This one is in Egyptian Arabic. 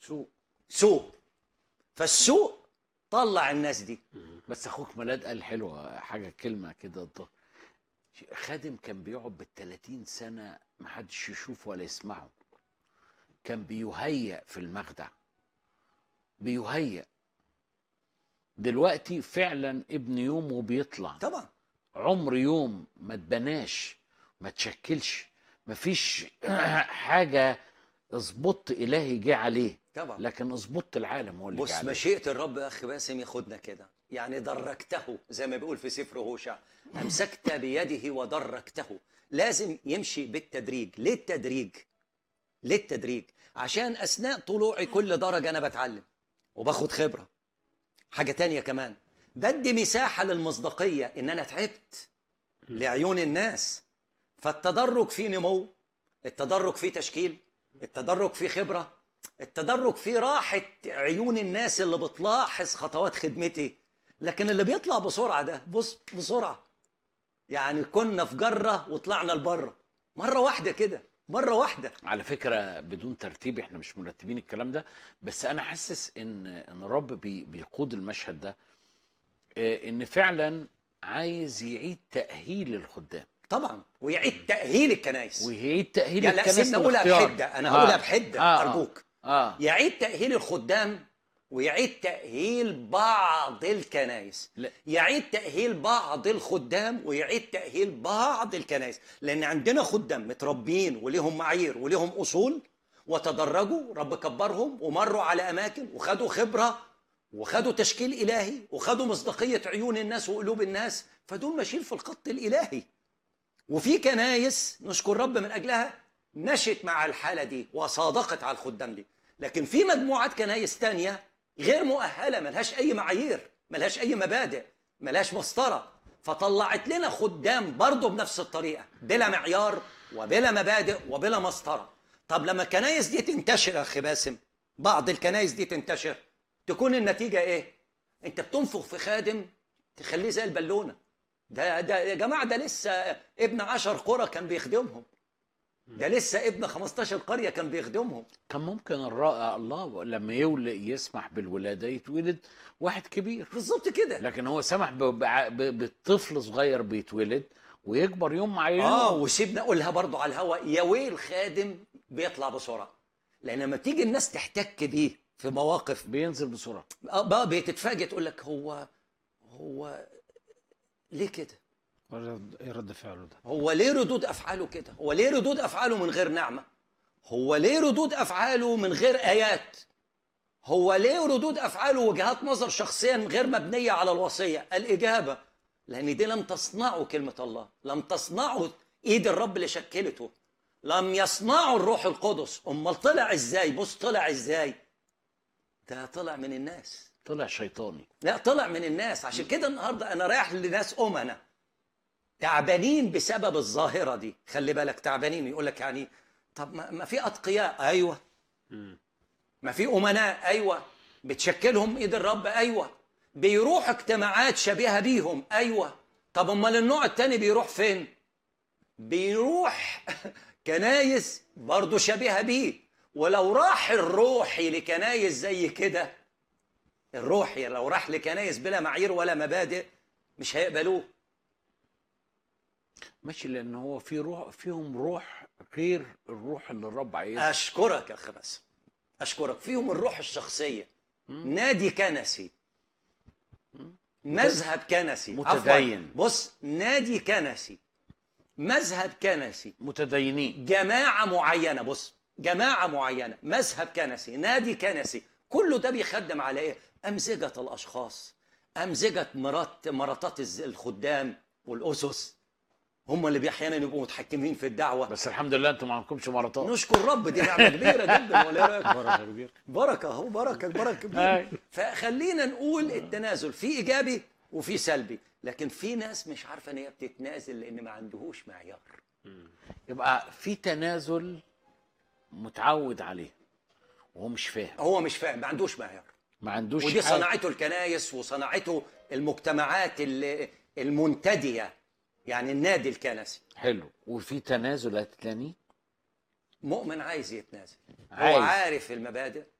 سوء سوء فالسوء طلع الناس دي بس اخوك ميلاد قال حلوه حاجه كلمه كده ض- خادم كان بيقعد بال 30 سنه ما حدش يشوفه ولا يسمعه كان بيهيأ في المخدع بيهيأ دلوقتي فعلا ابن يوم وبيطلع طبعا عمر يوم ما اتبناش ما تشكلش مفيش حاجه اظبط الهي جه عليه طبعا لكن اظبط العالم هو اللي جه بص عليه مشيئة الرب يا أخي باسم ياخدنا كده يعني دركته زي ما بيقول في سفر هوشع أمسكت بيده ودركته لازم يمشي بالتدريج ليه التدريج ليه التدريج عشان أثناء طلوعي كل درجة أنا بتعلم وباخد خبرة حاجة تانية كمان بدي مساحة للمصداقية إن أنا تعبت لعيون الناس فالتدرج فيه نمو التدرج فيه تشكيل التدرج فيه خبرة التدرج فيه راحة عيون الناس اللي بتلاحظ خطوات خدمتي لكن اللي بيطلع بسرعة ده بص بسرعة يعني كنا في جرة وطلعنا لبره مرة واحدة كده مرة واحدة على فكره بدون ترتيب احنا مش مرتبين الكلام ده بس انا حاسس ان ان الرب بي بيقود المشهد ده آه، ان فعلا عايز يعيد تاهيل الخدام طبعا ويعيد تأهيل الكنائس ويعيد تاهيل يعني لا الكنائس سيبني أقولها الاختيار. بحدة أنا هقولها آه. بحدة آه، آه. أرجوك اه يعيد تأهيل الخدام ويعيد تأهيل بعض الكنائس لا. يعيد تأهيل بعض الخدام ويعيد تأهيل بعض الكنائس لأن عندنا خدام متربيين وليهم معايير وليهم أصول وتدرجوا رب كبرهم ومروا على أماكن وخدوا خبرة وخدوا تشكيل إلهي وخدوا مصداقية عيون الناس وقلوب الناس فدول ماشيين في الخط الإلهي وفي كنايس نشكر رب من اجلها مشت مع الحاله دي وصادقت على الخدام دي لكن في مجموعات كنايس تانية غير مؤهله ملهاش اي معايير ملهاش اي مبادئ ملهاش مسطره فطلعت لنا خدام برضه بنفس الطريقه بلا معيار وبلا مبادئ وبلا مسطره طب لما الكنايس دي تنتشر يا اخي باسم بعض الكنايس دي تنتشر تكون النتيجه ايه انت بتنفخ في خادم تخليه زي البالونه ده ده يا جماعه ده لسه ابن عشر قرى كان بيخدمهم ده لسه ابن 15 قريه كان بيخدمهم كان ممكن الرائع الله لما يولد يسمح بالولاده يتولد واحد كبير بالظبط كده لكن هو سمح ب- بع- ب- بطفل صغير بيتولد ويكبر يوم مع يوم اه وسيبنا اقولها برضو على الهواء يا ويل خادم بيطلع بسرعه لان لما تيجي الناس تحتك بيه في مواقف بينزل بسرعه آه بقى بتتفاجئ تقول لك هو هو ليه كده رد- ايه رد فعله ده هو ليه ردود افعاله كده هو ليه ردود افعاله من غير نعمه هو ليه ردود افعاله من غير ايات هو ليه ردود افعاله وجهات نظر شخصيا غير مبنيه على الوصيه الاجابه لان دي لم تصنعه كلمه الله لم تصنعه ايد الرب اللي شكلته لم يصنعه الروح القدس امال طلع ازاي بص طلع ازاي ده طلع من الناس طلع شيطاني لا طلع من الناس عشان كده النهارده انا رايح لناس امنا تعبانين بسبب الظاهره دي خلي بالك تعبانين يقول لك يعني طب ما ما في اتقياء ايوه ما في امناء ايوه بتشكلهم ايد الرب ايوه بيروح اجتماعات شبيهه بيهم ايوه طب امال النوع التاني بيروح فين بيروح كنايس برضه شبيهه بيه ولو راح الروحي لكنايس زي كده الروحي لو راح لكنايس بلا معايير ولا مبادئ مش هيقبلوه ماشي لان هو في روح فيهم روح غير الروح اللي الرب عايزها اشكرك يا اخي بس اشكرك فيهم الروح الشخصيه نادي كنسي مذهب كنسي عفواً. متدين. بص نادي كنسي مذهب كنسي متدينين جماعه معينه بص جماعه معينه مذهب كنسي نادي كنسي كله ده بيخدم على ايه امزجه الاشخاص امزجه مرات مراتات الز- الخدام والاسس هم اللي احيانا يبقوا متحكمين في الدعوه بس الحمد لله انتم ما عندكمش مراتات نشكر رب دي نعمه كبيره جدا ولا إيه رأيك؟ بركه كبير بركه اهو بركه بركه أي. كبيره فخلينا نقول التنازل في ايجابي وفي سلبي لكن في ناس مش عارفه ان هي بتتنازل لان ما عندهوش معيار يبقى في تنازل متعود عليه وهو مش فاهم هو مش فاهم ما عندوش معيار ما عندوش ودي حاجة. صنعته الكنايس وصنعته المجتمعات ال- المنتديه يعني النادي الكنسي حلو وفي تنازل تاني مؤمن عايز يتنازل هو عايز. عارف المبادئ